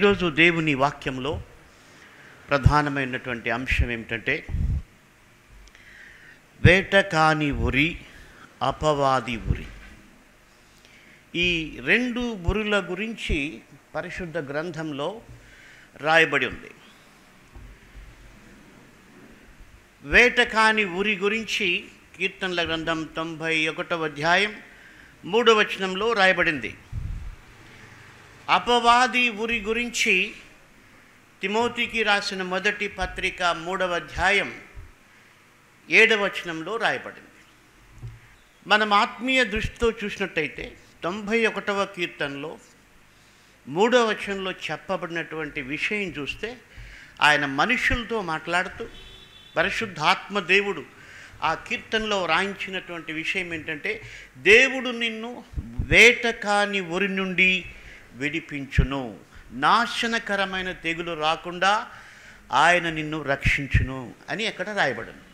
ఈరోజు దేవుని వాక్యంలో ప్రధానమైనటువంటి అంశం ఏమిటంటే వేట కాని ఉరి అపవాది ఉరి ఈ రెండు ఉరుల గురించి పరిశుద్ధ గ్రంథంలో రాయబడి ఉంది వేట కాని ఉరి గురించి కీర్తనల గ్రంథం తొంభై ఒకటవ అధ్యాయం మూడవ వచనంలో రాయబడింది అపవాది ఉరి గురించి తిమోతికి రాసిన మొదటి పత్రిక మూడవ అధ్యాయం ఏడవ వచనంలో రాయబడింది మనం ఆత్మీయ దృష్టితో చూసినట్టయితే తొంభై ఒకటవ కీర్తనలో మూడవ వచనంలో చెప్పబడినటువంటి విషయం చూస్తే ఆయన మనుషులతో మాట్లాడుతూ పరిశుద్ధాత్మ దేవుడు ఆ కీర్తనలో రాయించినటువంటి విషయం ఏంటంటే దేవుడు నిన్ను వేట కాని ఒరి నుండి విడిపించును నాశనకరమైన తెగులు రాకుండా ఆయన నిన్ను రక్షించును అని అక్కడ రాయబడింది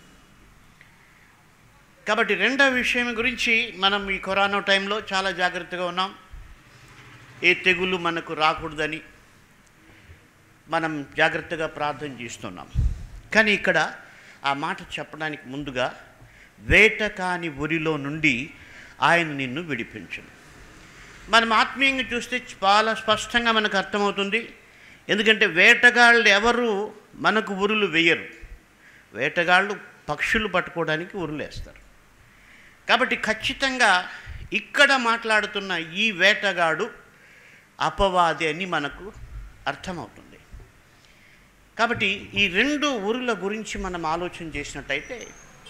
కాబట్టి రెండవ విషయం గురించి మనం ఈ కరోనా టైంలో చాలా జాగ్రత్తగా ఉన్నాం ఏ తెగులు మనకు రాకూడదని మనం జాగ్రత్తగా ప్రార్థన చేస్తున్నాం కానీ ఇక్కడ ఆ మాట చెప్పడానికి ముందుగా వేట కాని ఉరిలో నుండి ఆయన నిన్ను విడిపించును మనం ఆత్మీయంగా చూస్తే చాలా స్పష్టంగా మనకు అర్థమవుతుంది ఎందుకంటే వేటగాళ్ళు ఎవరు మనకు ఉరులు వేయరు వేటగాళ్ళు పక్షులు పట్టుకోవడానికి ఉరులు వేస్తారు కాబట్టి ఖచ్చితంగా ఇక్కడ మాట్లాడుతున్న ఈ వేటగాడు అపవాది అని మనకు అర్థమవుతుంది కాబట్టి ఈ రెండు ఊరుల గురించి మనం ఆలోచన చేసినట్టయితే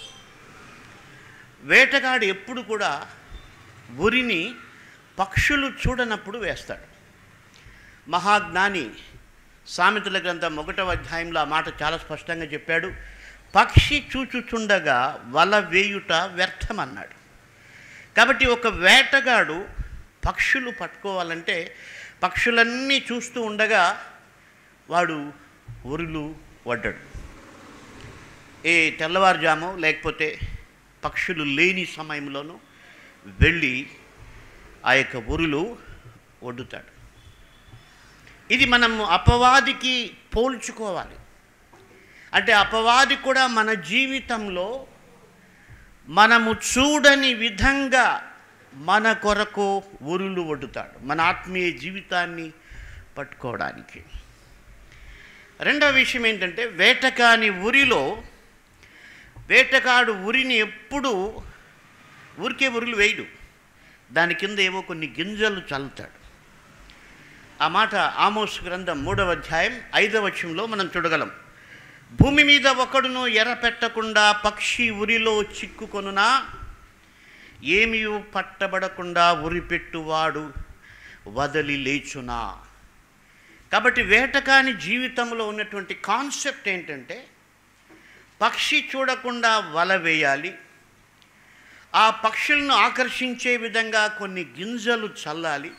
వేటగాడు ఎప్పుడు కూడా ఉరిని పక్షులు చూడనప్పుడు వేస్తాడు మహాజ్ఞాని సామెతల గ్రంథం ఒకటవ అధ్యాయంలో ఆ మాట చాలా స్పష్టంగా చెప్పాడు పక్షి చూచుచుండగా వల వేయుట వ్యర్థమన్నాడు కాబట్టి ఒక వేటగాడు పక్షులు పట్టుకోవాలంటే పక్షులన్నీ చూస్తూ ఉండగా వాడు ఉరులు వడ్డడు ఏ తెల్లవారుజాము లేకపోతే పక్షులు లేని సమయంలోనూ వెళ్ళి ఆ యొక్క ఉరులు వడ్డుతాడు ఇది మనము అపవాదికి పోల్చుకోవాలి అంటే అపవాది కూడా మన జీవితంలో మనము చూడని విధంగా మన కొరకు ఉరులు వడ్డుతాడు మన ఆత్మీయ జీవితాన్ని పట్టుకోవడానికి రెండవ విషయం ఏంటంటే వేటకాని ఉరిలో వేటగాడు ఉరిని ఎప్పుడు ఊరికే ఉరులు వేయడు దాని కింద ఏవో కొన్ని గింజలు చల్లుతాడు ఆ మాట ఆమోస్ గ్రంథం మూడవ అధ్యాయం ఐదవ వచనంలో మనం చూడగలం భూమి మీద ఒకడును ఎర్ర పెట్టకుండా పక్షి ఉరిలో చిక్కుకొనునా ఏమీ పట్టబడకుండా ఉరిపెట్టువాడు వదలి లేచునా కాబట్టి వేటకాని జీవితంలో ఉన్నటువంటి కాన్సెప్ట్ ఏంటంటే పక్షి చూడకుండా వల వేయాలి ఆ పక్షులను ఆకర్షించే విధంగా కొన్ని గింజలు చల్లాలి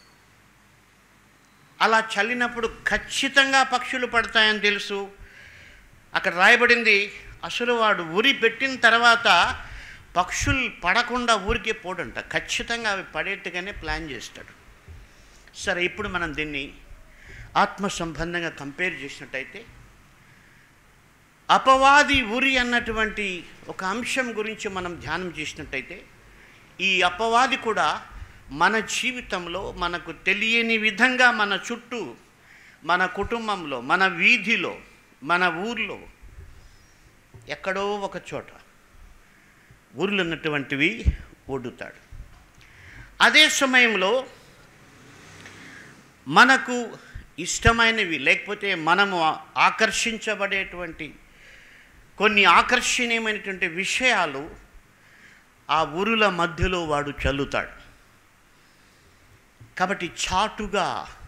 అలా చల్లినప్పుడు ఖచ్చితంగా పక్షులు పడతాయని తెలుసు అక్కడ రాయబడింది అసలు వాడు ఉరి పెట్టిన తర్వాత పక్షులు పడకుండా ఊరికే పోడంట ఖచ్చితంగా అవి పడేట్టుగానే ప్లాన్ చేస్తాడు సరే ఇప్పుడు మనం దీన్ని ఆత్మ సంబంధంగా కంపేర్ చేసినట్టయితే అపవాది ఉరి అన్నటువంటి ఒక అంశం గురించి మనం ధ్యానం చేసినట్టయితే ఈ అపవాది కూడా మన జీవితంలో మనకు తెలియని విధంగా మన చుట్టూ మన కుటుంబంలో మన వీధిలో మన ఊర్లో ఎక్కడో ఒక చోట ఊర్లు ఉన్నటువంటివి ఒడ్డుతాడు అదే సమయంలో మనకు ఇష్టమైనవి లేకపోతే మనము ఆకర్షించబడేటువంటి కొన్ని ఆకర్షణీయమైనటువంటి విషయాలు ఆ ఊరుల మధ్యలో వాడు చల్లుతాడు కాబట్టి చాటుగా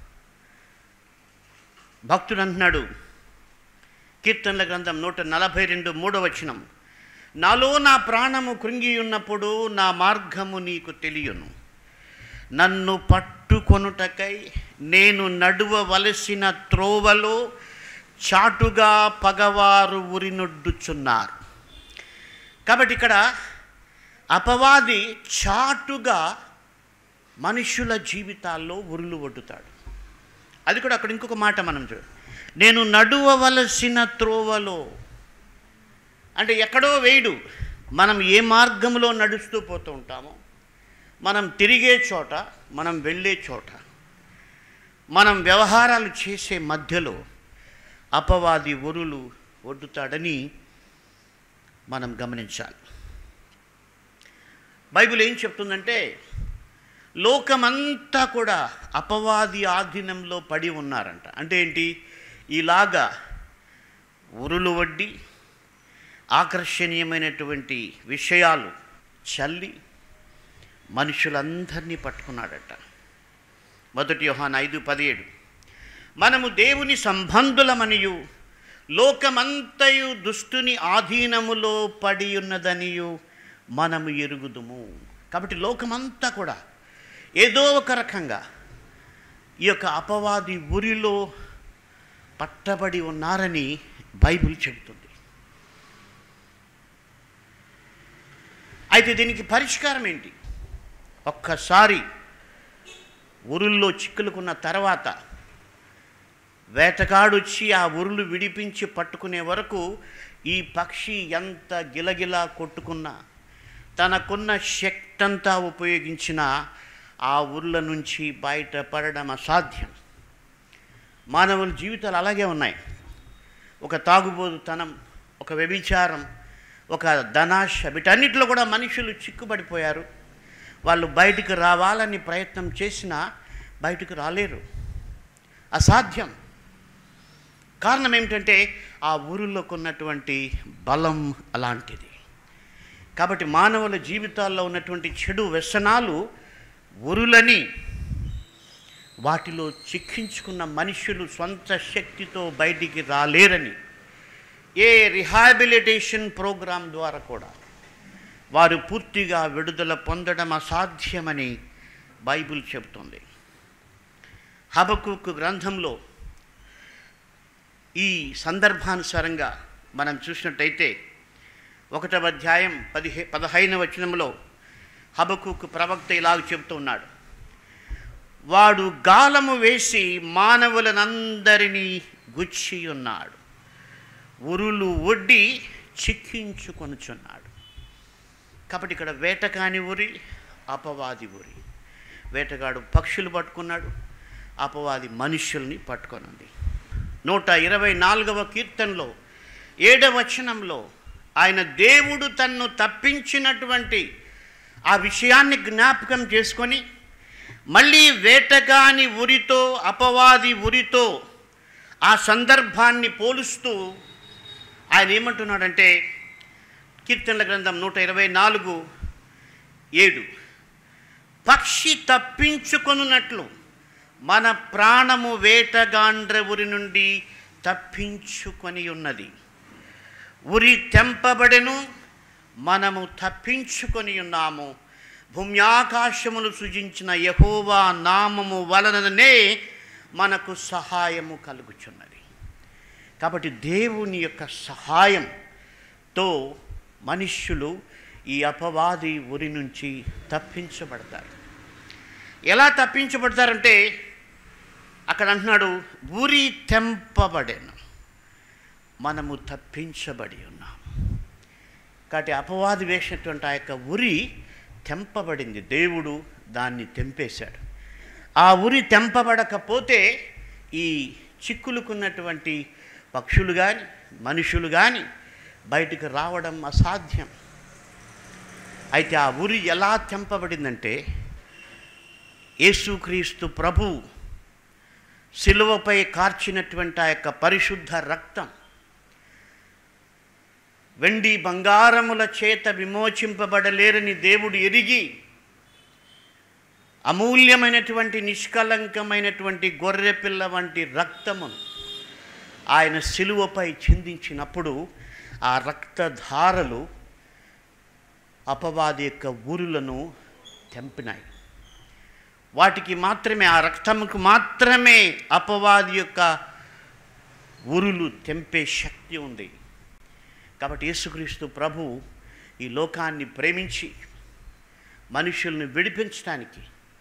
భక్తుడు అంటున్నాడు కీర్తనల గ్రంథం నూట నలభై రెండు మూడవ వచనం నాలో నా ప్రాణము కృంగి ఉన్నప్పుడు నా మార్గము నీకు తెలియను నన్ను పట్టుకొనుటకై నేను నడువవలసిన త్రోవలో చాటుగా పగవారు ఉరినొడ్డుచున్నారు కాబట్టి ఇక్కడ అపవాది చాటుగా మనుషుల జీవితాల్లో ఉరులు ఒడ్డుతాడు అది కూడా అక్కడ ఇంకొక మాట మనం చూ నేను నడువవలసిన త్రోవలో అంటే ఎక్కడో వేయడు మనం ఏ మార్గంలో నడుస్తూ పోతూ ఉంటామో మనం తిరిగే చోట మనం వెళ్ళే చోట మనం వ్యవహారాలు చేసే మధ్యలో అపవాది ఒరులు ఒడ్డుతాడని మనం గమనించాలి బైబిల్ ఏం చెప్తుందంటే లోకమంతా కూడా అపవాది ఆధీనంలో పడి ఉన్నారంట అంటే ఏంటి ఇలాగా ఉరులు వడ్డి ఆకర్షణీయమైనటువంటి విషయాలు చల్లి మనుషులందరినీ పట్టుకున్నాడట మొదటి యోహాన్ ఐదు పదిహేడు మనము దేవుని సంబంధులమనియు లోకమంతయు దుష్టుని ఆధీనములో పడి ఉన్నదనియు మనము ఎరుగుదుము కాబట్టి లోకమంతా కూడా ఏదో ఒక రకంగా ఈ యొక్క అపవాది ఉరిలో పట్టబడి ఉన్నారని బైబిల్ చెబుతుంది అయితే దీనికి పరిష్కారం ఏంటి ఒక్కసారి ఉరుల్లో చిక్కులుకున్న తర్వాత వేటగాడొచ్చి ఆ ఉరులు విడిపించి పట్టుకునే వరకు ఈ పక్షి ఎంత గిలగిలా కొట్టుకున్నా తనకున్న శక్తి అంతా ఉపయోగించిన ఆ ఉర్ల నుంచి బయటపడడం అసాధ్యం మానవుల జీవితాలు అలాగే ఉన్నాయి ఒక తాగుబోతుతనం ఒక వ్యభిచారం ఒక ధనాశ వీటన్నిటిలో కూడా మనుషులు చిక్కుబడిపోయారు వాళ్ళు బయటికి రావాలని ప్రయత్నం చేసినా బయటకు రాలేరు అసాధ్యం కారణం ఏమిటంటే ఆ ఊరిలోకి ఉన్నటువంటి బలం అలాంటిది కాబట్టి మానవుల జీవితాల్లో ఉన్నటువంటి చెడు వ్యసనాలు ఉరులని వాటిలో చిక్కించుకున్న మనుషులు సొంత శక్తితో బయటికి రాలేరని ఏ రిహాబిలిటేషన్ ప్రోగ్రాం ద్వారా కూడా వారు పూర్తిగా విడుదల పొందడం అసాధ్యమని బైబిల్ చెబుతుంది హబకుక్ గ్రంథంలో ఈ సందర్భానుసారంగా మనం చూసినట్టయితే ఒకటవ అధ్యాయం పదిహే పదహైన వచనంలో హబకుక్ ప్రవక్త ఇలాగ చెబుతూ ఉన్నాడు వాడు గాలము వేసి మానవులనందరినీ గుచ్చి ఉన్నాడు ఉరులు ఒడ్డి చిక్కించుకొనుచున్నాడు కాబట్టి ఇక్కడ వేటకాని ఉరి అపవాది ఉరి వేటగాడు పక్షులు పట్టుకున్నాడు అపవాది మనుషుల్ని పట్టుకొనుంది నూట ఇరవై నాలుగవ కీర్తనలో ఏడవ వచనంలో ఆయన దేవుడు తన్ను తప్పించినటువంటి ఆ విషయాన్ని జ్ఞాపకం చేసుకొని మళ్ళీ వేటగాని ఉరితో అపవాది ఉరితో ఆ సందర్భాన్ని పోలుస్తూ ఆయన ఏమంటున్నాడంటే కీర్తనల గ్రంథం నూట ఇరవై నాలుగు ఏడు పక్షి తప్పించుకొనున్నట్లు మన ప్రాణము వేటగాండ్ర ఉరి నుండి తప్పించుకొని ఉన్నది ఉరి తెంపబడెను మనము తప్పించుకొని ఉన్నాము భూమ్యాకాశములు సృజించిన యహోవా నామము వలననే మనకు సహాయము కలుగుచున్నది కాబట్టి దేవుని యొక్క సహాయంతో మనుష్యులు ఈ అపవాది ఉరి నుంచి తప్పించబడతారు ఎలా తప్పించబడతారంటే అక్కడ అంటున్నాడు ఉరి తెంపబడెను మనము తప్పించబడి ఉన్నాం కాబట్టి అపవాది వేసినటువంటి ఆ యొక్క ఉరి తెంపబడింది దేవుడు దాన్ని తెంపేశాడు ఆ ఉరి తెంపబడకపోతే ఈ చిక్కులుకున్నటువంటి పక్షులు కానీ మనుషులు కానీ బయటకు రావడం అసాధ్యం అయితే ఆ ఉరి ఎలా తెంపబడిందంటే యేసుక్రీస్తు ప్రభు శిలువపై కార్చినటువంటి ఆ యొక్క పరిశుద్ధ రక్తం వెండి బంగారముల చేత విమోచింపబడలేరని దేవుడు ఎరిగి అమూల్యమైనటువంటి నిష్కలంకమైనటువంటి గొర్రెపిల్ల వంటి రక్తమును ఆయన శిలువపై చిందించినప్పుడు ఆ రక్తధారలు అపవాది యొక్క ఊరులను తెంపినాయి వాటికి మాత్రమే ఆ రక్తముకు మాత్రమే అపవాది యొక్క ఉరులు తెంపే శక్తి ఉంది కాబట్టి యేసుక్రీస్తు ప్రభు ఈ లోకాన్ని ప్రేమించి మనుషుల్ని విడిపించడానికి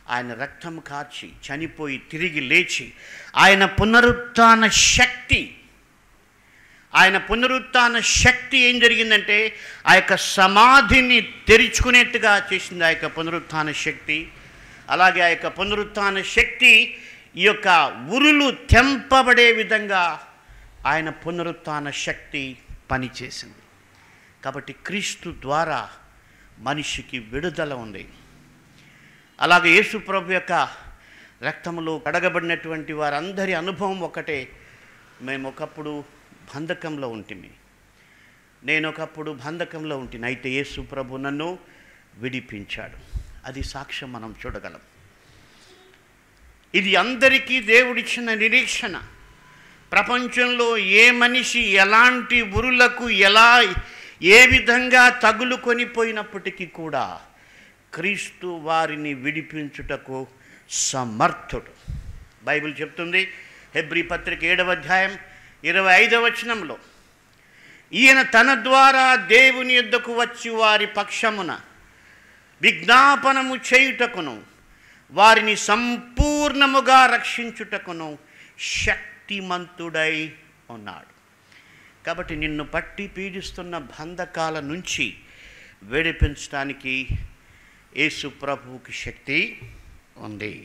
ఆయన రక్తం కార్చి చనిపోయి తిరిగి లేచి ఆయన పునరుత్థాన శక్తి ఆయన పునరుత్థాన శక్తి ఏం జరిగిందంటే ఆ యొక్క సమాధిని తెరుచుకునేట్టుగా చేసింది ఆ యొక్క పునరుత్థాన శక్తి అలాగే ఆ యొక్క పునరుత్థాన శక్తి ఈ యొక్క ఉరులు తెంపబడే విధంగా ఆయన పునరుత్థాన శక్తి పనిచేసింది కాబట్టి క్రీస్తు ద్వారా మనిషికి విడుదల ఉంది అలాగే యేసు ప్రభు యొక్క రక్తంలో కడగబడినటువంటి వారందరి అనుభవం ఒకటే మేము ఒకప్పుడు బంధకంలో ఉంటిమి నేను ఒకప్పుడు బంధకంలో ఉంటిని అయితే యేసు ప్రభు నన్ను విడిపించాడు అది సాక్ష్యం మనం చూడగలం ఇది అందరికీ దేవుడిచ్చిన నిరీక్షణ ప్రపంచంలో ఏ మనిషి ఎలాంటి ఉరులకు ఎలా ఏ విధంగా తగులుకొని పోయినప్పటికీ కూడా క్రీస్తు వారిని విడిపించుటకు సమర్థుడు బైబిల్ చెప్తుంది హెబ్రి పత్రిక ఏడవ అధ్యాయం ఇరవై ఐదవ వచనంలో ఈయన తన ద్వారా దేవుని యొద్దకు వచ్చి వారి పక్షమున విజ్ఞాపనము చేయుటకును వారిని సంపూర్ణముగా రక్షించుటకును శక్తిమంతుడై ఉన్నాడు కాబట్టి నిన్ను పట్టి పీడిస్తున్న బంధకాల నుంచి వేడిపించడానికి యేసు ప్రభువుకి శక్తి ఉంది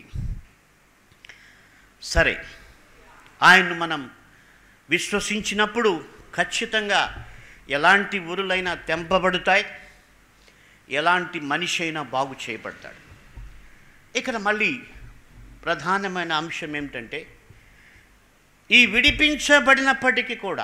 సరే ఆయన్ను మనం విశ్వసించినప్పుడు ఖచ్చితంగా ఎలాంటి ఊరులైనా తెంపబడతాయి ఎలాంటి మనిషి అయినా బాగు చేయబడతాడు ఇక్కడ మళ్ళీ ప్రధానమైన అంశం ఏమిటంటే ఈ విడిపించబడినప్పటికీ కూడా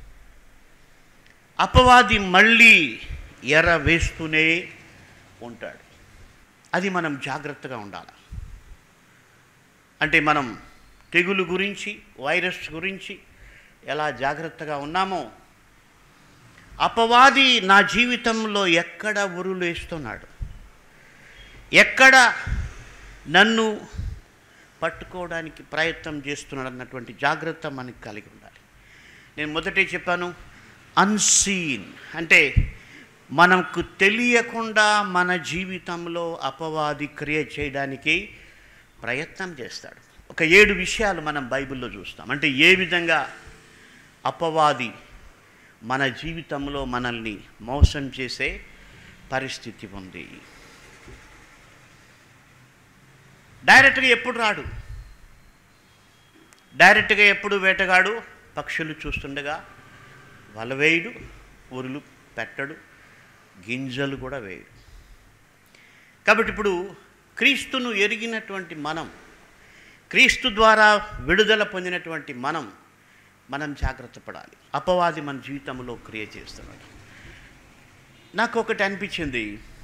అపవాది మళ్ళీ ఎర వేస్తూనే ఉంటాడు అది మనం జాగ్రత్తగా ఉండాలి అంటే మనం తెగులు గురించి వైరస్ గురించి ఎలా జాగ్రత్తగా ఉన్నామో అపవాది నా జీవితంలో ఎక్కడ ఉరులు వేస్తున్నాడు ఎక్కడ నన్ను పట్టుకోవడానికి ప్రయత్నం చేస్తున్నాడు అన్నటువంటి జాగ్రత్త మనకి కలిగి ఉండాలి నేను మొదటే చెప్పాను అన్సీన్ అంటే మనకు తెలియకుండా మన జీవితంలో అపవాది క్రియ చేయడానికి ప్రయత్నం చేస్తాడు ఒక ఏడు విషయాలు మనం బైబిల్లో చూస్తాం అంటే ఏ విధంగా అపవాది మన జీవితంలో మనల్ని మోసం చేసే పరిస్థితి ఉంది డైరెక్ట్గా ఎప్పుడు రాడు డైరెక్ట్గా ఎప్పుడు వేటగాడు పక్షులు చూస్తుండగా వల వేయడు ఉరులు పెట్టడు గింజలు కూడా వేయడు కాబట్టి ఇప్పుడు క్రీస్తును ఎరిగినటువంటి మనం క్రీస్తు ద్వారా విడుదల పొందినటువంటి మనం మనం జాగ్రత్త పడాలి అపవాది మన జీవితంలో క్రియ చేస్తున్నాడు నాకు ఒకటి అనిపించింది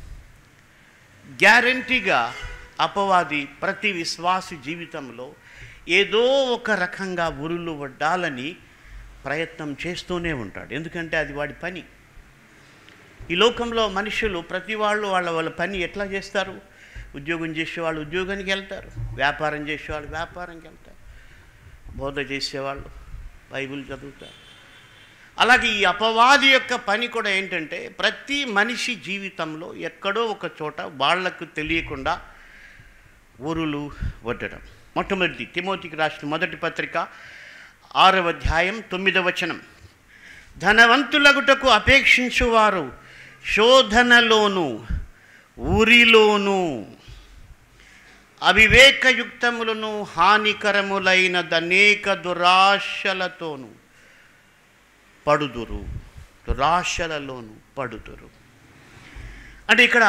గ్యారంటీగా అపవాది ప్రతి విశ్వాసి జీవితంలో ఏదో ఒక రకంగా ఉరులు వడ్డాలని ప్రయత్నం చేస్తూనే ఉంటాడు ఎందుకంటే అది వాడి పని ఈ లోకంలో మనుషులు ప్రతి వాళ్ళు వాళ్ళ వాళ్ళ పని ఎట్లా చేస్తారు ఉద్యోగం చేసేవాళ్ళు ఉద్యోగానికి వెళ్తారు వ్యాపారం చేసేవాళ్ళు వ్యాపారంకి వెళ్తారు బోధ చేసేవాళ్ళు బైబిల్ చదువుతారు అలాగే ఈ అపవాది యొక్క పని కూడా ఏంటంటే ప్రతి మనిషి జీవితంలో ఎక్కడో ఒక చోట వాళ్లకు తెలియకుండా ఊరులు వడ్డడం మొట్టమొదటి తిమోతికి రాసిన మొదటి పత్రిక ఆరవ అధ్యాయం తొమ్మిదవ వచనం ధనవంతులగుటకు అపేక్షించువారు శోధనలోను ఊరిలోను అవివేకయుక్తములను హానికరములైన అనేక దురాశలతోను పడుదురు దురాశలలోను పడుదురు అంటే ఇక్కడ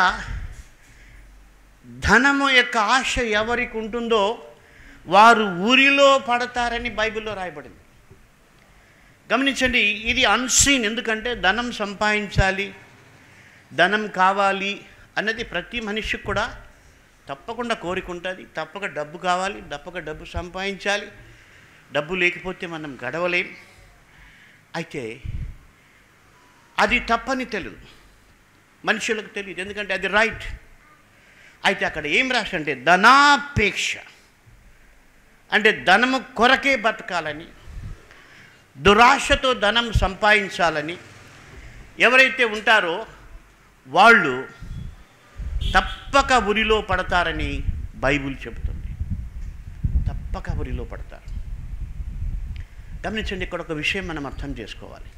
ధనము యొక్క ఆశ ఎవరికి ఉంటుందో వారు ఊరిలో పడతారని బైబిల్లో రాయబడింది గమనించండి ఇది అన్సీన్ ఎందుకంటే ధనం సంపాదించాలి ధనం కావాలి అన్నది ప్రతి మనిషికి కూడా తప్పకుండా కోరిక ఉంటుంది తప్పక డబ్బు కావాలి తప్పక డబ్బు సంపాదించాలి డబ్బు లేకపోతే మనం గడవలేం అయితే అది తప్పని తెలియదు మనుషులకు తెలియదు ఎందుకంటే అది రైట్ అయితే అక్కడ ఏం రాసి అంటే ధనాపేక్ష అంటే ధనము కొరకే బతకాలని దురాశతో ధనం సంపాదించాలని ఎవరైతే ఉంటారో వాళ్ళు తప్పక ఉరిలో పడతారని బైబిల్ చెబుతుంది తప్పక ఉరిలో పడతారు గమనించండి ఇక్కడ ఒక విషయం మనం అర్థం చేసుకోవాలి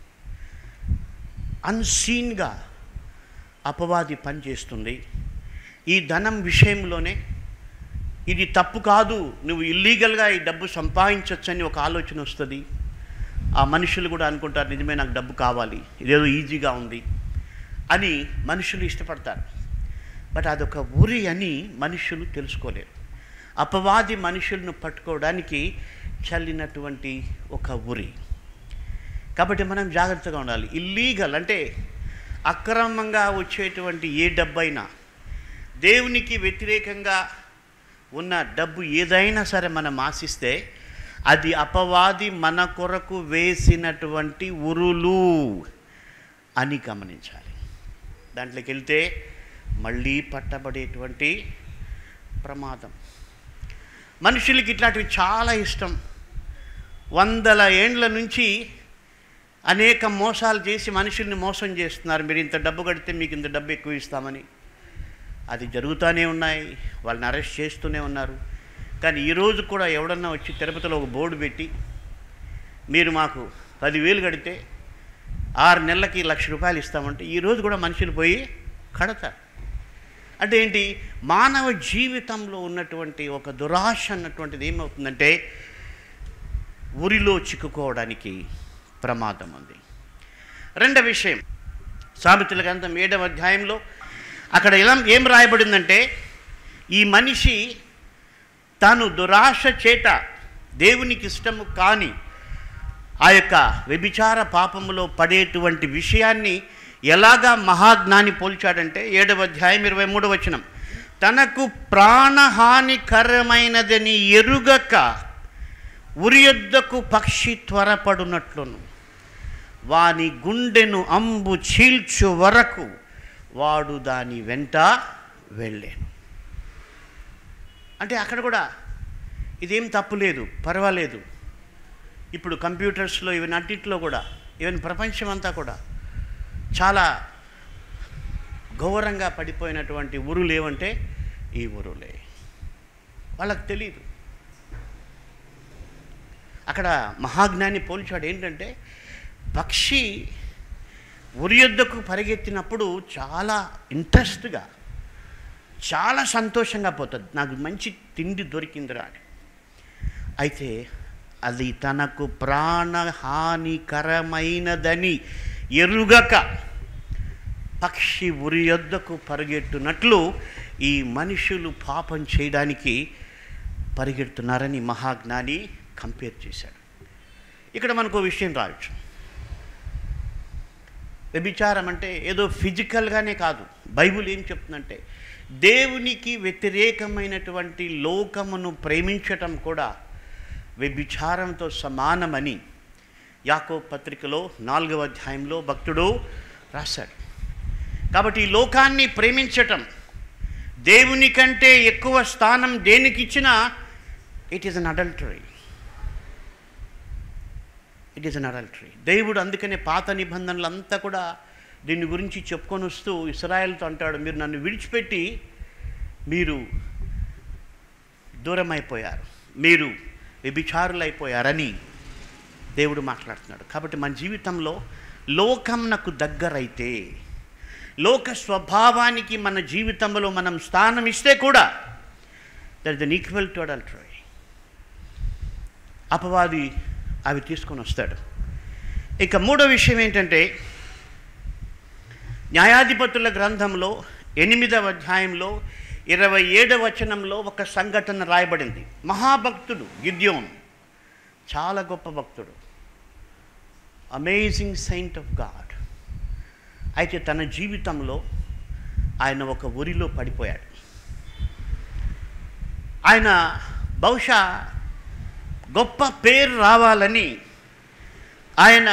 అన్సీన్గా అపవాది పనిచేస్తుంది ఈ ధనం విషయంలోనే ఇది తప్పు కాదు నువ్వు ఇల్లీగల్గా ఈ డబ్బు సంపాదించవచ్చని ఒక ఆలోచన వస్తుంది ఆ మనుషులు కూడా అనుకుంటారు నిజమే నాకు డబ్బు కావాలి ఇదేదో ఈజీగా ఉంది అని మనుషులు ఇష్టపడతారు బట్ అదొక ఉరి అని మనుషులు తెలుసుకోలేరు అపవాది మనుషులను పట్టుకోవడానికి చల్లినటువంటి ఒక ఉరి కాబట్టి మనం జాగ్రత్తగా ఉండాలి ఇల్లీగల్ అంటే అక్రమంగా వచ్చేటువంటి ఏ డబ్బైనా దేవునికి వ్యతిరేకంగా ఉన్న డబ్బు ఏదైనా సరే మనం ఆశిస్తే అది అపవాది మన కొరకు వేసినటువంటి ఉరులు అని గమనించాలి దాంట్లోకి వెళ్తే మళ్ళీ పట్టబడేటువంటి ప్రమాదం మనుషులకి ఇట్లాంటివి చాలా ఇష్టం వందల ఏండ్ల నుంచి అనేక మోసాలు చేసి మనుషుల్ని మోసం చేస్తున్నారు మీరు ఇంత డబ్బు కడితే మీకు ఇంత డబ్బు ఎక్కువ ఇస్తామని అది జరుగుతూనే ఉన్నాయి వాళ్ళని అరెస్ట్ చేస్తూనే ఉన్నారు కానీ ఈరోజు కూడా ఎవడన్నా వచ్చి తిరుపతిలో ఒక బోర్డు పెట్టి మీరు మాకు పదివేలు కడితే ఆరు నెలలకి లక్ష రూపాయలు ఇస్తామంటే ఈరోజు కూడా మనుషులు పోయి కడతారు అంటే ఏంటి మానవ జీవితంలో ఉన్నటువంటి ఒక దురాశ అన్నటువంటిది ఏమవుతుందంటే ఉరిలో చిక్కుకోవడానికి ప్రమాదం ఉంది రెండవ విషయం సామెతల గ్రంథం ఏడవ అధ్యాయంలో అక్కడ ఎలా ఏం రాయబడిందంటే ఈ మనిషి తాను దురాశ చేత దేవునికి ఇష్టము కాని ఆ యొక్క వ్యభిచార పాపములో పడేటువంటి విషయాన్ని ఎలాగా మహాజ్ఞాని పోల్చాడంటే ఏడవ అధ్యాయం ఇరవై మూడవ వచనం తనకు ప్రాణహానికరమైనదని ఎరుగక ఉరియొద్దకు పక్షి త్వరపడునట్లును వాని గుండెను అంబు చీల్చు వరకు వాడు దాని వెంట వెళ్ళాను అంటే అక్కడ కూడా ఇదేం తప్పు లేదు పర్వాలేదు ఇప్పుడు కంప్యూటర్స్లో ఇవన్నీ అన్నింటిలో కూడా ఈవెన్ ప్రపంచం అంతా కూడా చాలా ఘోరంగా పడిపోయినటువంటి ఊరులు ఏవంటే ఈ ఊరులే వాళ్ళకి తెలియదు అక్కడ మహాజ్ఞాని పోల్చాడు ఏంటంటే పక్షి ఉరియొద్దకు పరిగెత్తినప్పుడు చాలా ఇంట్రెస్ట్గా చాలా సంతోషంగా పోతుంది నాకు మంచి తిండి దొరికిందిరా అని అయితే అది తనకు ప్రాణహానికరమైనదని ఎరుగక పక్షి ఉరియొద్దకు పరిగెట్టునట్లు ఈ మనుషులు పాపం చేయడానికి పరిగెడుతున్నారని మహాజ్ఞాని కంపేర్ చేశాడు ఇక్కడ మనకు విషయం రావచ్చు వ్యభిచారం అంటే ఏదో ఫిజికల్గానే కాదు బైబుల్ ఏం చెప్తుందంటే దేవునికి వ్యతిరేకమైనటువంటి లోకమును ప్రేమించటం కూడా వ్యభిచారంతో సమానమని యాకో పత్రికలో నాలుగవ అధ్యాయంలో భక్తుడు రాశాడు కాబట్టి ఈ లోకాన్ని ప్రేమించటం దేవుని కంటే ఎక్కువ స్థానం దేనికి ఇచ్చినా it is an adultery it is an adultery దేవుడు అందుకనే పాత నిబంధనలు అంతా కూడా దీని గురించి చెప్పుకొని వస్తూ ఇస్రాయల్తో అంటాడు మీరు నన్ను విడిచిపెట్టి మీరు దూరం అయిపోయారు మీరు వ్యభిచారులైపోయారని దేవుడు మాట్లాడుతున్నాడు కాబట్టి మన జీవితంలో లోకం నాకు దగ్గరైతే లోక స్వభావానికి మన జీవితంలో మనం స్థానం ఇస్తే కూడా that is an equal to adultery అపవాది అవి తీసుకొని వస్తాడు ఇక మూడో విషయం ఏంటంటే న్యాయాధిపతుల గ్రంథంలో ఎనిమిదవ అధ్యాయంలో ఇరవై ఏడవ వచనంలో ఒక సంఘటన రాయబడింది మహాభక్తుడు గిద్యోన్ చాలా గొప్ప భక్తుడు అమేజింగ్ సైంట్ ఆఫ్ గాడ్ అయితే తన జీవితంలో ఆయన ఒక ఊరిలో పడిపోయాడు ఆయన బహుశా గొప్ప పేరు రావాలని ఆయన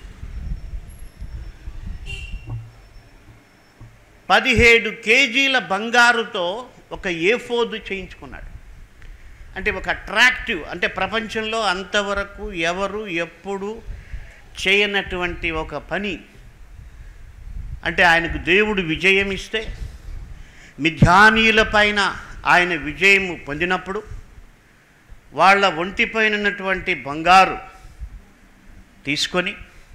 పదిహేడు కేజీల బంగారుతో ఒక ఏఫోదు చేయించుకున్నాడు అంటే ఒక అట్రాక్టివ్ అంటే ప్రపంచంలో అంతవరకు ఎవరు ఎప్పుడు చేయనటువంటి ఒక పని అంటే ఆయనకు దేవుడు విజయం ఇస్తే మిథ్యానీయుల పైన ఆయన విజయము పొందినప్పుడు వాళ్ళ ఒంటిపైన ఉన్నటువంటి బంగారు తీసుకొని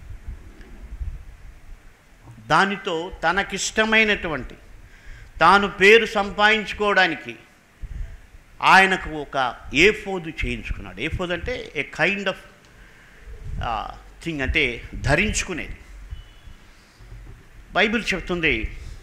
దానితో తనకిష్టమైనటువంటి తాను పేరు సంపాదించుకోవడానికి ఆయనకు ఒక ఏఫోదు చేయించుకున్నాడు ఏఫోదు అంటే ఏ కైండ్ ఆఫ్ థింగ్ అంటే ధరించుకునేది బైబిల్ చెప్తుంది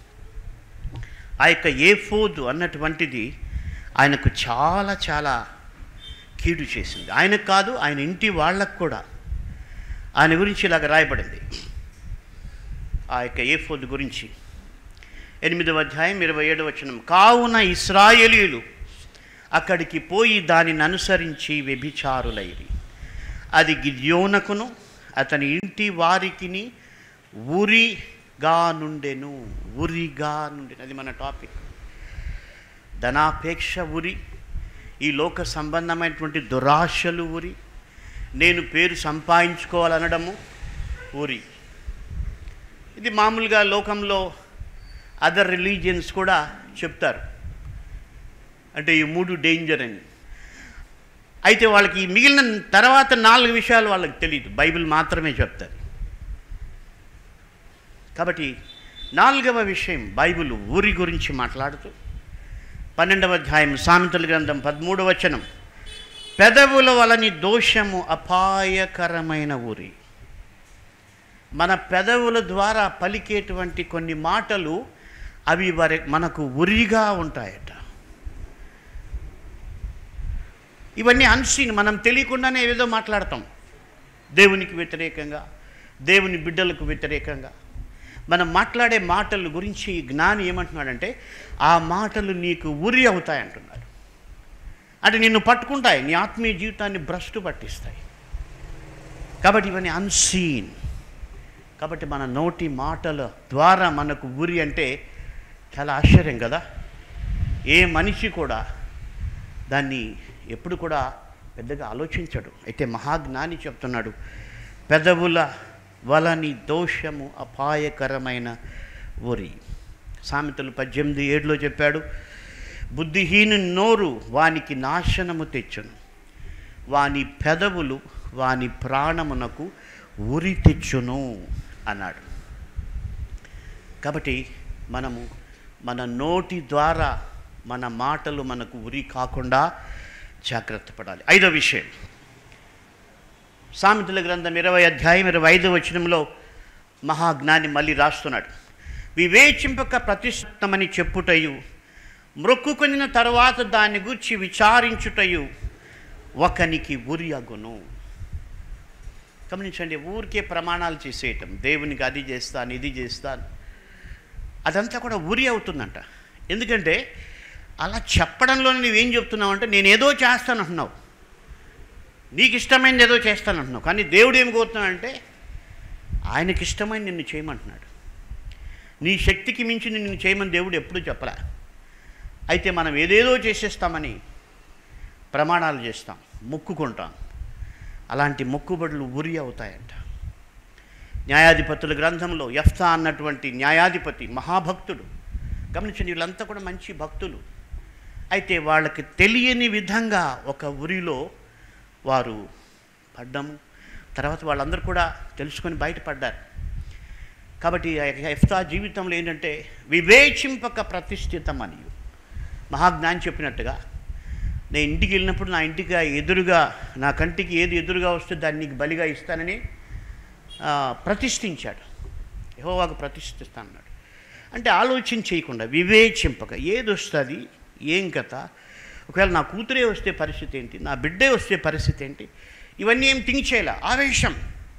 ఆ యొక్క ఏఫోదు అన్నటువంటిది ఆయనకు చాలా చాలా కీడు చేసింది ఆయనకు కాదు ఆయన ఇంటి వాళ్ళకు కూడా ఆయన గురించి ఇలాగ రాయబడింది ఆ యొక్క ఏఫోదు గురించి ఎనిమిదవ అధ్యాయం ఇరవై ఏడవ వచనం కావున ఇస్రాయేలీలు అక్కడికి పోయి దానిని అనుసరించి వ్యభిచారులైరి అది గిద్యోనకును అతని ఇంటి వారికిని ఉరిగా నుండెను ఉరిగా నుండెను అది మన టాపిక్ ధనాపేక్ష ఉరి ఈ లోక సంబంధమైనటువంటి దురాశలు ఉరి నేను పేరు సంపాదించుకోవాలనడము ఉరి ఇది మామూలుగా లోకంలో అదర్ రిలీజియన్స్ కూడా చెప్తారు అంటే ఈ మూడు డేంజర్ అని అయితే వాళ్ళకి ఈ మిగిలిన తర్వాత నాలుగు విషయాలు వాళ్ళకి తెలియదు బైబిల్ మాత్రమే చెప్తారు కాబట్టి నాలుగవ విషయం బైబిల్ ఊరి గురించి మాట్లాడుతూ పన్నెండవ అధ్యాయం సామెతల గ్రంథం పదమూడవ వచనం పెదవుల వలని దోషము అపాయకరమైన ఊరి మన పెదవుల ద్వారా పలికేటువంటి కొన్ని మాటలు అవి వరి మనకు ఉరిగా ఉంటాయట ఇవన్నీ అన్సీన్ మనం తెలియకుండానే ఏదో మాట్లాడతాం దేవునికి వ్యతిరేకంగా దేవుని బిడ్డలకు వ్యతిరేకంగా మనం మాట్లాడే మాటల గురించి జ్ఞాని ఏమంటున్నాడంటే ఆ మాటలు నీకు ఉరి అవుతాయి అంటున్నాడు అంటే నిన్ను పట్టుకుంటాయి నీ ఆత్మీయ జీవితాన్ని భ్రష్టు పట్టిస్తాయి కాబట్టి ఇవన్నీ అన్సీన్ కాబట్టి మన నోటి మాటల ద్వారా మనకు ఉరి అంటే చాలా ఆశ్చర్యం కదా ఏ మనిషి కూడా దాన్ని ఎప్పుడు కూడా పెద్దగా ఆలోచించడు అయితే మహాజ్ఞాని చెప్తున్నాడు పెదవుల వలని దోషము అపాయకరమైన ఉరి సామెతలు పద్దెనిమిది ఏడులో చెప్పాడు బుద్ధిహీను నోరు వానికి నాశనము తెచ్చును వాని పెదవులు వాని ప్రాణమునకు ఉరి తెచ్చును అన్నాడు కాబట్టి మనము మన నోటి ద్వారా మన మాటలు మనకు ఉరి కాకుండా జాగ్రత్త పడాలి ఐదో విషయం సామెతల గ్రంథం ఇరవై అధ్యాయం ఇరవై ఐదో వచనంలో మహాజ్ఞాని మళ్ళీ రాస్తున్నాడు వివేచింపక ప్రతిష్టమని చెప్పుటయు మ్రొక్కుకొనిన తర్వాత దాన్ని గురించి విచారించుటయు ఒకనికి ఉరి అగును గమనించండి ఊరికే ప్రమాణాలు చేసేయటం దేవునికి అది చేస్తాను ఇది చేస్తాను అదంతా కూడా ఉరి అవుతుందంట ఎందుకంటే అలా చెప్పడంలో నువ్వేం చెప్తున్నావు అంటే నేను ఏదో చేస్తాను అంటున్నావు నీకు ఇష్టమైనది ఏదో చేస్తాను అంటున్నావు కానీ దేవుడు ఏం కోరుతున్నాడంటే ఆయనకి ఇష్టమైన నిన్ను చేయమంటున్నాడు నీ శక్తికి మించి నిన్ను చేయమని దేవుడు ఎప్పుడూ చెప్పలే అయితే మనం ఏదేదో చేసేస్తామని ప్రమాణాలు చేస్తాం మొక్కుకుంటాం అలాంటి మొక్కుబడులు ఉరి అవుతాయంట న్యాయాధిపతుల గ్రంథంలో యఫ్తా అన్నటువంటి న్యాయాధిపతి మహాభక్తుడు గమనించండి వీళ్ళంతా కూడా మంచి భక్తులు అయితే వాళ్ళకి తెలియని విధంగా ఒక ఉరిలో వారు పడ్డము తర్వాత వాళ్ళందరూ కూడా తెలుసుకొని బయటపడ్డారు కాబట్టి ఆ యొక్క ఎఫ్తా జీవితంలో ఏంటంటే వివేచింపక ప్రతిష్ఠితమని మహాజ్ఞాని చెప్పినట్టుగా నేను ఇంటికి వెళ్ళినప్పుడు నా ఇంటికి ఎదురుగా నా కంటికి ఏది ఎదురుగా వస్తే దాన్ని నీకు బలిగా ఇస్తానని ఆ, ప్రతిష్ఠించాడు యెహోవాకు ప్రతిష్ఠిస్తానన్నాడు అంటే ఆలోచన చేయకుండా వివేచింపక ఏది వస్తుంది ఏం కథ ఒకవేళ నా కూతురే వస్తే పరిస్థితి ఏంటి నా బిడ్డే వస్తే పరిస్థితి ఏంటి ఇవన్నీ ఏం థింక్ చేయాల ఆవేశం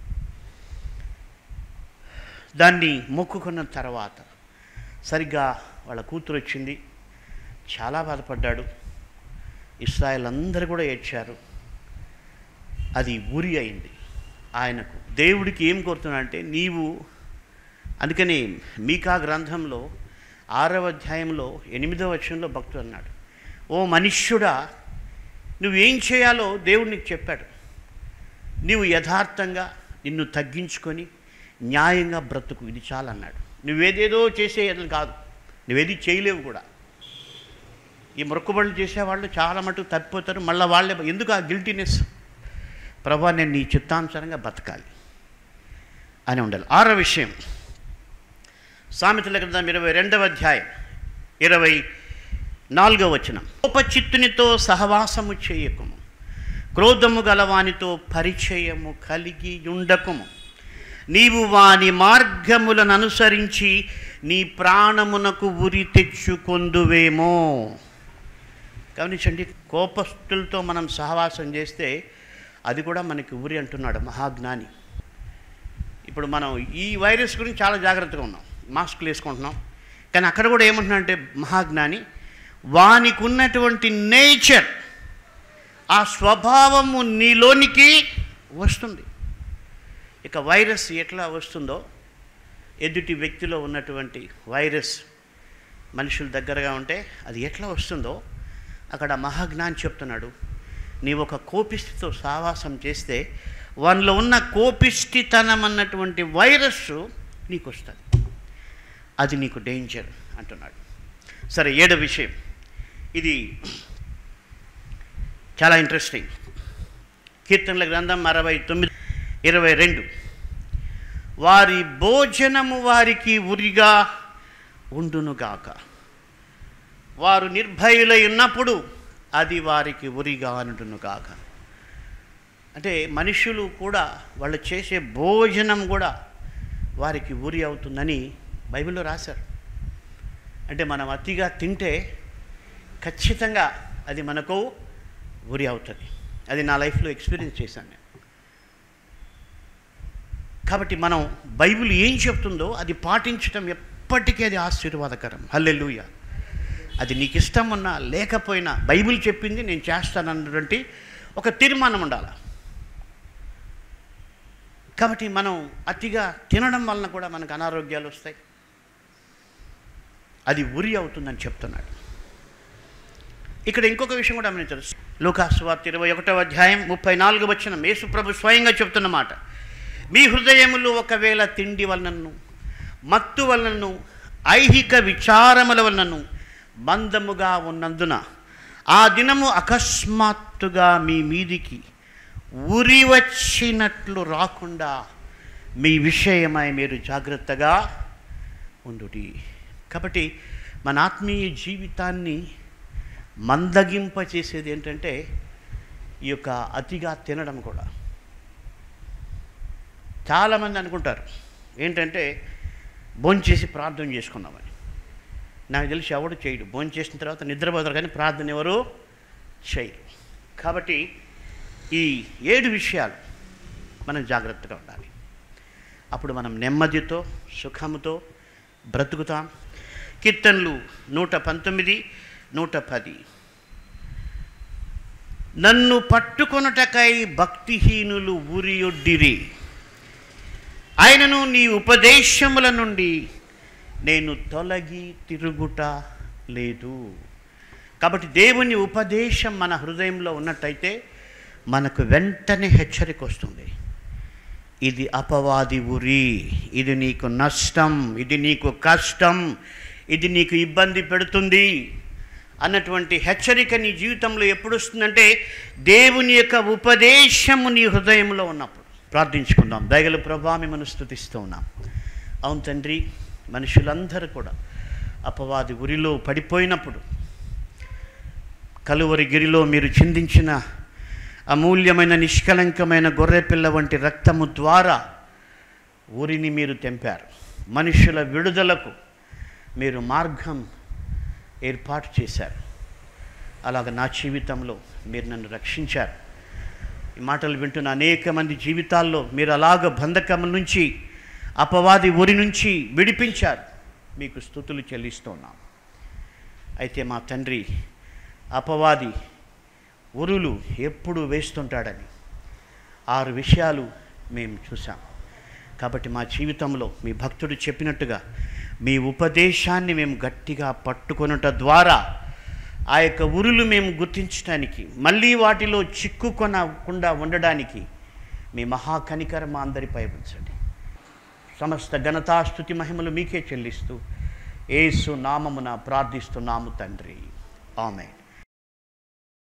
దాన్ని మొక్కుకున్న తర్వాత సరిగ్గా వాళ్ళ కూతురు వచ్చింది చాలా బాధపడ్డాడు ఇస్రాయల్ అందరూ కూడా ఏడ్చారు అది ఉరి అయింది ఆయనకు దేవుడికి ఏం కోరుతున్నాడంటే నీవు అందుకని మీకా గ్రంథంలో ఆరవ అధ్యాయంలో ఎనిమిదవ వచనంలో భక్తుడు అన్నాడు ఓ మనుష్యుడా నువ్వేం చేయాలో దేవుడు నీకు చెప్పాడు నీవు యథార్థంగా నిన్ను తగ్గించుకొని న్యాయంగా బ్రతుకు ఇది చాలన్నాడు నువ్వేదేదో చేసేది కాదు నువ్వేది చేయలేవు కూడా ఈ మొక్కుబడులు చేసేవాళ్ళు చాలా మటుకు తప్పిపోతారు మళ్ళీ వాళ్ళే ఎందుకు ఆ గిల్టీనెస్ ప్రభా నేను నీ చిత్తానుసారంగా బతకాలి అని ఉండాలి ఆరో విషయం సామెతల గ్రంథం ఇరవై రెండవ అధ్యాయం ఇరవై నాలుగవ వచనం కోపచిత్తునితో సహవాసము చేయకము క్రోధము గలవానితో పరిచయము కలిగి ఉండకము నీవు వాని మార్గములను అనుసరించి నీ ప్రాణమునకు ఉరి తెచ్చుకొందువేమో గమనించండి కోపస్తులతో మనం సహవాసం చేస్తే అది కూడా మనకి ఉరి అంటున్నాడు మహాజ్ఞాని ఇప్పుడు మనం ఈ వైరస్ గురించి చాలా జాగ్రత్తగా ఉన్నాం మాస్కులు వేసుకుంటున్నాం కానీ అక్కడ కూడా ఏమంటున్నా అంటే మహాజ్ఞాని వానికి ఉన్నటువంటి నేచర్ ఆ స్వభావము నీలోనికి వస్తుంది ఇక వైరస్ ఎట్లా వస్తుందో ఎదుటి వ్యక్తిలో ఉన్నటువంటి వైరస్ మనుషుల దగ్గరగా ఉంటే అది ఎట్లా వస్తుందో అక్కడ మహాజ్ఞాని చెప్తున్నాడు నీవు ఒక కోపిష్టితో సావాసం చేస్తే వాళ్ళలో ఉన్న కోపిష్టితనం అన్నటువంటి వైరస్ నీకు వస్తుంది అది నీకు డేంజర్ అంటున్నాడు సరే ఏడో విషయం ఇది చాలా ఇంట్రెస్టింగ్ కీర్తనల గ్రంథం అరవై తొమ్మిది ఇరవై రెండు వారి భోజనము వారికి ఉరిగా ఉండునుగాక వారు నిర్భయులై ఉన్నప్పుడు అది వారికి ఉరిగా ఉండునుగాక అంటే మనుషులు కూడా వాళ్ళు చేసే భోజనం కూడా వారికి ఉరి అవుతుందని బైబిల్లో రాశారు అంటే మనం అతిగా తింటే ఖచ్చితంగా అది మనకు ఉరి అవుతుంది అది నా లైఫ్లో ఎక్స్పీరియన్స్ చేశాను నేను కాబట్టి మనం బైబిల్ ఏం చెప్తుందో అది పాటించడం ఎప్పటికీ అది ఆశీర్వాదకరం హల్లెలూయ అది నీకు ఇష్టం ఉన్నా లేకపోయినా బైబిల్ చెప్పింది నేను చేస్తానన్నటువంటి ఒక తీర్మానం ఉండాలి కాబట్టి మనం అతిగా తినడం వలన కూడా మనకు అనారోగ్యాలు వస్తాయి అది ఉరి అవుతుందని చెప్తున్నాడు ఇక్కడ ఇంకొక విషయం కూడా గమనించారు లూకాసువార్త ఇరవై ఒకటో అధ్యాయం ముప్పై నాలుగు వచ్చిన యేసు ప్రభు స్వయంగా చెప్తున్న మాట మీ హృదయములు ఒకవేళ తిండి వలనను మత్తు వలనను ఐహిక విచారముల వలనను బంధముగా ఉన్నందున ఆ దినము అకస్మాత్తుగా మీ మీదికి ఉరి వచ్చినట్లు రాకుండా మీ విషయమై మీరు జాగ్రత్తగా ఉండుడి కాబట్టి మన ఆత్మీయ జీవితాన్ని మందగింప చేసేది ఏంటంటే ఈ యొక్క అతిగా తినడం కూడా చాలామంది అనుకుంటారు ఏంటంటే భోంచేసి ప్రార్థన చేసుకున్నామని నాకు తెలిసి ఎవడు చేయడు భోజనం చేసిన తర్వాత నిద్రపోతారు కానీ ప్రార్థన ఎవరు చేయరు కాబట్టి ఈ ఏడు విషయాలు మనం జాగ్రత్తగా ఉండాలి అప్పుడు మనం నెమ్మదితో సుఖముతో బ్రతుకుతాం కీర్తనలు నూట పంతొమ్మిది నూట పది నన్ను పట్టుకొనుటకై భక్తిహీనులు ఊరియొడ్డిరి ఆయనను నీ ఉపదేశముల నుండి నేను తొలగి తిరుగుట లేదు కాబట్టి దేవుని ఉపదేశం మన హృదయంలో ఉన్నట్టయితే మనకు వెంటనే హెచ్చరిక వస్తుంది ఇది అపవాది ఉరి ఇది నీకు నష్టం ఇది నీకు కష్టం ఇది నీకు ఇబ్బంది పెడుతుంది అన్నటువంటి హెచ్చరిక నీ జీవితంలో ఎప్పుడు వస్తుందంటే దేవుని యొక్క ఉపదేశము నీ హృదయంలో ఉన్నప్పుడు ప్రార్థించుకుందాం దయగల ప్రభా మిమ్మల్ని స్థుతిస్తూ ఉన్నాం అవును తండ్రి మనుషులందరూ కూడా అపవాది ఉరిలో పడిపోయినప్పుడు కలువరి గిరిలో మీరు చిందించిన అమూల్యమైన నిష్కలంకమైన గొర్రెపిల్ల వంటి రక్తము ద్వారా ఊరిని మీరు తెంపారు మనుషుల విడుదలకు మీరు మార్గం ఏర్పాటు చేశారు అలాగ నా జీవితంలో మీరు నన్ను రక్షించారు ఈ మాటలు వింటున్న అనేక మంది జీవితాల్లో మీరు అలాగ బంధకం నుంచి అపవాది ఊరి నుంచి విడిపించారు మీకు స్థుతులు చెల్లిస్తున్నాం అయితే మా తండ్రి అపవాది ఉరులు ఎప్పుడు వేస్తుంటాడని ఆరు విషయాలు మేము చూసాం కాబట్టి మా జీవితంలో మీ భక్తుడు చెప్పినట్టుగా మీ ఉపదేశాన్ని మేము గట్టిగా పట్టుకొనుట ద్వారా ఆ యొక్క ఉరులు మేము గుర్తించడానికి మళ్ళీ వాటిలో చిక్కుకొనకుండా ఉండడానికి మీ మహాకనికరం మా అందరిపై ఉంచండి సమస్త ఘనతాస్తుతి మహిమలు మీకే చెల్లిస్తూ ఏసు నామమున ప్రార్థిస్తున్నాము తండ్రి ఆమె